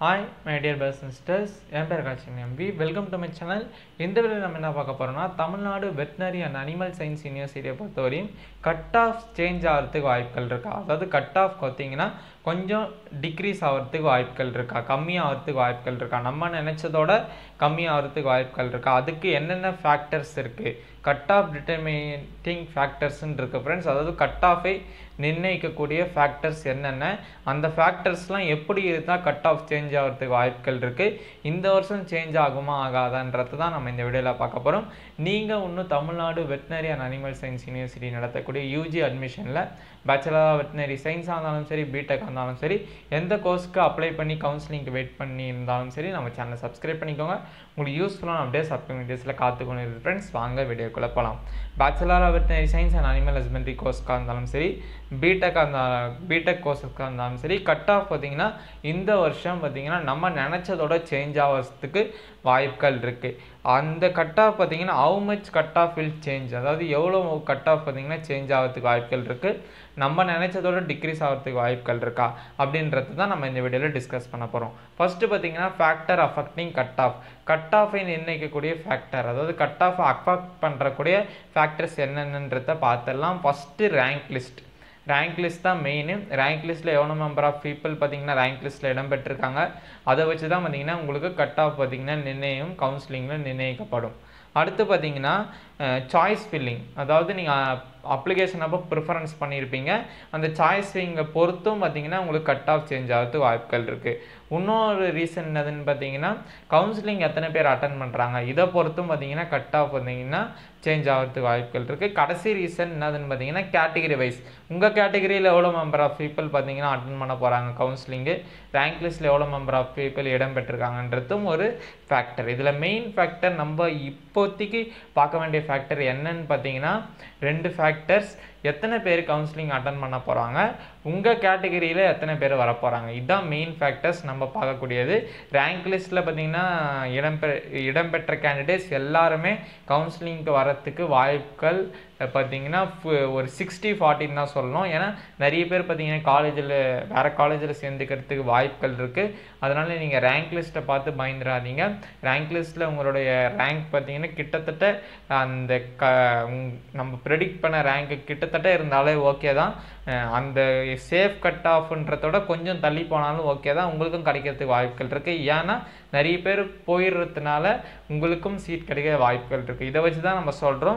hi my dear brothers sisters என் பேர் காட்சி எம்பி வெல்கம் டு மை சேனல் இந்த வீடியோவில் நம்ம என்ன பார்க்க போகிறோம்னா Tamil Nadu veterinary and animal science யூனிவர்சிட்டியை பொறுத்தவரையும் கட் ஆஃப் சேஞ்ச் ஆகிறதுக்கு வாய்ப்புகள் இருக்கா அதாவது கட் ஆஃப் பார்த்தீங்கன்னா கொஞ்சம் டிக்ரீஸ் ஆகிறதுக்கு வாய்ப்புகள் இருக்கா கம்மியாகிறதுக்கு வாய்ப்புகள் இருக்கா நம்ம நினச்சதோட கம்மியாகிறதுக்கு வாய்ப்புகள் இருக்கா அதுக்கு என்னென்ன ஃபேக்டர்ஸ் இருக்குது கட் ஆஃப் டிட்டர்மினேட்டிங் ஃபேக்டர்ஸ்ன்னு இருக்குது ஃப்ரெண்ட்ஸ் அதாவது கட் ஆஃபை நிர்ணயிக்கக்கூடிய ஃபேக்டர்ஸ் என்னென்ன அந்த ஃபேக்டர்ஸ்லாம் எப்படி இருந்தால் கட் ஆஃப் சேஞ்ச் ஆகிறதுக்கு வாய்ப்புகள் இருக்குது இந்த வருஷம் சேஞ்ச் ஆகுமா ஆகாதான்றது தான் நம்ம இந்த வீடியோவில் பார்க்க போகிறோம் நீங்கள் இன்னும் Tamil Nadu veterinary and animal science university நடத்தக்கூடிய யூஜி அட்மிஷனில் பேச்சுலர் வெட்டினரி சயின்ஸாக இருந்தாலும் சரி பிடெக் இருந்தாலும் சரி எந்த கோர்ஸ்க்கு அப்ளை பண்ணி கவுன்சிலிங்க்கு வெயிட் பண்ணி இருந்தாலும் சரி நம்ம சேனலை சப்ஸ்கிரைப் பண்ணிக்கோங்க உங்களுக்கு யூஸ்ஃபுல்லான அப்டேட்ஸ் அப்கமிங் டேஸில் காத்துக்கொண்டு இருக்கு ஃப்ரெண்ட்ஸ் வாங்க வீடியோக்குள்ளே போகலாம் bachelor veterinary science and animal husbandry கோர்ஸ்க்காக இருந்தாலும் சரி பிடெக்காக இருந்தாலும் பிடெக் கோர்ஸுக்காக இருந்தாலும் சரி கட் ஆஃப் பார்த்தீங்கன்னா இந்த வருஷம் பார்த்தீங்கன்னா நம்ம நினச்சதோட சேஞ்ச் ஆகிறதுக்கு வாய்ப்புகள் இருக்குது அந்த கட் ஆஃப் பார்த்தீங்கன்னா how much cut off will change அதாவது எவ்வளோ கட் ஆஃப் பார்த்தீங்கன்னா சேஞ்ச் ஆகிறதுக்கு வாய்ப்புகள் இருக்குது நம்ம நினச்சதோட டிக்ரீஸ் ஆகிறதுக்கு வாய்ப்புகள் இருக்கா அப்படின்றது தான் நம்ம இந்த வீடியோவில் டிஸ்கஸ் பண்ண போகிறோம் ஃபஸ்ட்டு பார்த்தீங்கன்னா factor affecting cut off cut ஆஃபை நிர்ணயிக்கக்கூடிய ஃபேக்டர் அதாவது கட் ஆஃப் அஃபெக்ட் பண்ணுறக்கூடிய ஃபேக்டர்ஸ் என்னென்னன்றத பார்த்துடலாம் first rank list rank list தான் மெயின் ரேங்க் லிஸ்ட்டில் எவ்வளோ மெம்பர் ஆஃப் பீப்புள் பார்த்தீங்கன்னா ரேங்க் லிஸ்ட்டில் இடம் பெற்றிருக்காங்க அதை வச்சு தான் பார்த்தீங்கன்னா உங்களுக்கு கட் ஆஃப் பார்த்தீங்கன்னா நிர்ணயம் கவுன்சிலிங்கில் நிர்ணயிக்கப்படும் அடுத்து பார்த்தீங்கன்னா சாய்ஸ் ஃபில்லிங் அதாவது நீங்கள் அப்ளிகேஷன் அப்போ ப்ரிஃபரன்ஸ் பண்ணியிருப்பீங்க அந்த சாய்ஸ் ஃபில்லிங்கை பொறுத்தும் பார்த்தீங்கன்னா உங்களுக்கு கட் ஆஃப் சேஞ்ச் ஆகிறதுக்கு வாய்ப்புகள் இருக்குது இன்னொரு ரீசன் என்னதுன்னு பார்த்தீங்கன்னா கவுன்சிலிங் எத்தனை பேர் அட்டன் பண்ணுறாங்க இதை பொறுத்தும் பார்த்தீங்கன்னா கட் ஆஃப் பார்த்தீங்கன்னா சேஞ்ச் ஆகிறதுக்கு வாய்ப்புகள் இருக்குது கடைசி ரீசன் என்னதுன்னு பார்த்தீங்கன்னா கேட்டகிரி வைஸ் உங்கள் கேட்டகிரியில் எவ்வளோ மெம்பர் ஆஃப் பீப்புள் பார்த்தீங்கன்னா அட்டன் பண்ண போகிறாங்க கவுன்சிலிங்கு ரேங்க் லிஸ்ட்டில் எவ்வளோ மெம்பர் ஆஃப் பீப்புள் இடம் பெற்றிருக்காங்கன்றதும் ஒரு ஃபேக்டர் இதில் மெயின் ஃபேக்டர் நம்ம இப்போதைக்கு பார்க்க வேண்டிய ஃபேக்டர் என்னன்னு பார்த்தீங்கன்னா ரெண்டு ஃபேக்டர்ஸ் எத்தனை பேர் கவுன்சிலிங் அட்டன் பண்ண போகிறாங்க உங்கள் கேட்டகிரியில் எத்தனை பேர் வர போகிறாங்க இதுதான் மெயின் ஃபேக்டர்ஸ் நம்ம பார்க்கக்கூடியது ரேங்க் லிஸ்ட்டில் பார்த்தீங்கன்னா இடம்பெ இடம்பெற்ற கேண்டிடேட்ஸ் எல்லாருமே கவுன்சிலிங்க்கு வரத்துக்கு வாய்ப்புகள் பார்த்தீங்கன்னா ஒரு சிக்ஸ்டி ஃபார்ட்டின்னு தான் சொல்லணும் ஏன்னா நிறைய பேர் பார்த்தீங்கன்னா காலேஜில் வேறு காலேஜில் சேர்ந்துக்கிறதுக்கு வாய்ப்புகள் இருக்குது அதனால் நீங்கள் ரேங்க் லிஸ்ட்டை பார்த்து பயந்துடாதீங்க ரேங்க் லிஸ்ட்டில் உங்களுடைய ரேங்க் பார்த்தீங்கன்னா கிட்டத்தட்ட அந்த க நம்ம ப்ரெடிக்ட் பண்ண ரேங்க்கு கிட்டத்தட்ட இருந்தாலே ஓகே தான் அந்த சேஃப் கட் ஆஃப்ன்றதோட கொஞ்சம் தள்ளி போனாலும் ஓகே தான் உங்களுக்கும் கிடைக்கிறதுக்கு வாய்ப்புகள் இருக்குது ஏன்னா நிறைய பேர் போயிடுறதுனால உங்களுக்கும் சீட் கிடைக்க வாய்ப்புகள் இருக்குது இதை வச்சு தான் நம்ம சொல்கிறோம்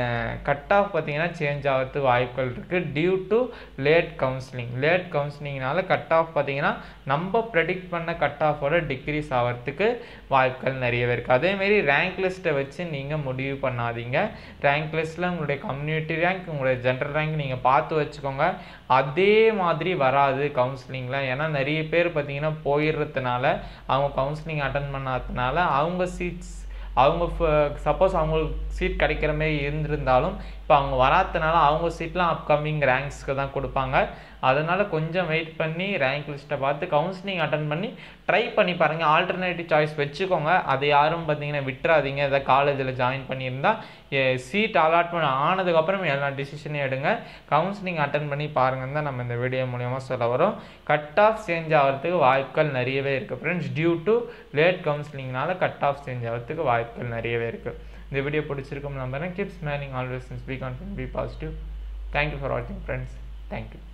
கட் ஆஃப் பார்த்தீங்கன்னா சேஞ்ச் ஆகிறதுக்கு வாய்ப்புகள் இருக்குது due to late counselling late கவுன்சிலிங்னால கட் ஆஃப் பார்த்தீங்கன்னா நம்ம ப்ரெடிக்ட் பண்ண கட் ஆஃபோட டிக்ரீஸ் ஆகிறதுக்கு வாய்ப்புகள் நிறையவே இருக்குது அதேமாரி ரேங்க் லிஸ்ட்டை வச்சு நீங்கள் முடிவு பண்ணாதீங்க ரேங்க் லிஸ்ட்டில் உங்களுடைய கம்யூனிட்டி ரேங்க் உங்களுடைய ஜென்ரல் ரேங்க் நீங்கள் பார்த்து வச்சுக்கோங்க அதே மாதிரி வராது கவுன்சிலிங்கில் ஏன்னா நிறைய பேர் பார்த்தீங்கன்னா போயிடுறதுனால அவங்க கவுன்சிலிங் அட்டன் பண்ணாததுனால அவங்க சீட்ஸ் அவங்க சப்போஸ் அவங்களுக்கு சீட் கிடைக்கிற மாதிரி இருந்திருந்தாலும் இப்போ அவங்க வராதனால அவங்க சீட்லாம் அப்கமிங் ரேங்க்ஸ்க்கு தான் கொடுப்பாங்க அதனால் கொஞ்சம் வெயிட் பண்ணி ரேங்க் லிஸ்ட்டை பார்த்து கவுன்சிலிங் அட்டன் பண்ணி ட்ரை பண்ணி பாருங்கள் ஆல்டர்னேட்டிவ் சாய்ஸ் வச்சுக்கோங்க அதை யாரும் பார்த்தீங்கன்னா விட்டுறாதீங்க எதாவது காலேஜில் ஜாயின் பண்ணியிருந்தா சீட் அலாட்மெண்ட் ஆனதுக்கப்புறம் எல்லா டிசிஷனையும் எடுங்க கவுன்சிலிங் அட்டன் பண்ணி பாருங்கன்னு தான் நம்ம இந்த வீடியோ மூலியமாக சொல்ல வரோம் கட் ஆஃப் சேஞ்ச் ஆகிறதுக்கு வாய்ப்புகள் நிறையவே இருக்குது ஃப்ரெண்ட்ஸ் டியூ டு லேட் கவுன்சிலிங்னால கட் ஆஃப் சேஞ்ச் ஆகிறதுக்கு வாய்ப்புகள் நிறையவே இருக்குது இந்த வீடியோ பிடிச்சிருக்கும் நம்புறேன் keep smiling always be confident be positive thank you for வாட்சிங் ஃப்ரெண்ட்ஸ் தேங்க்யூ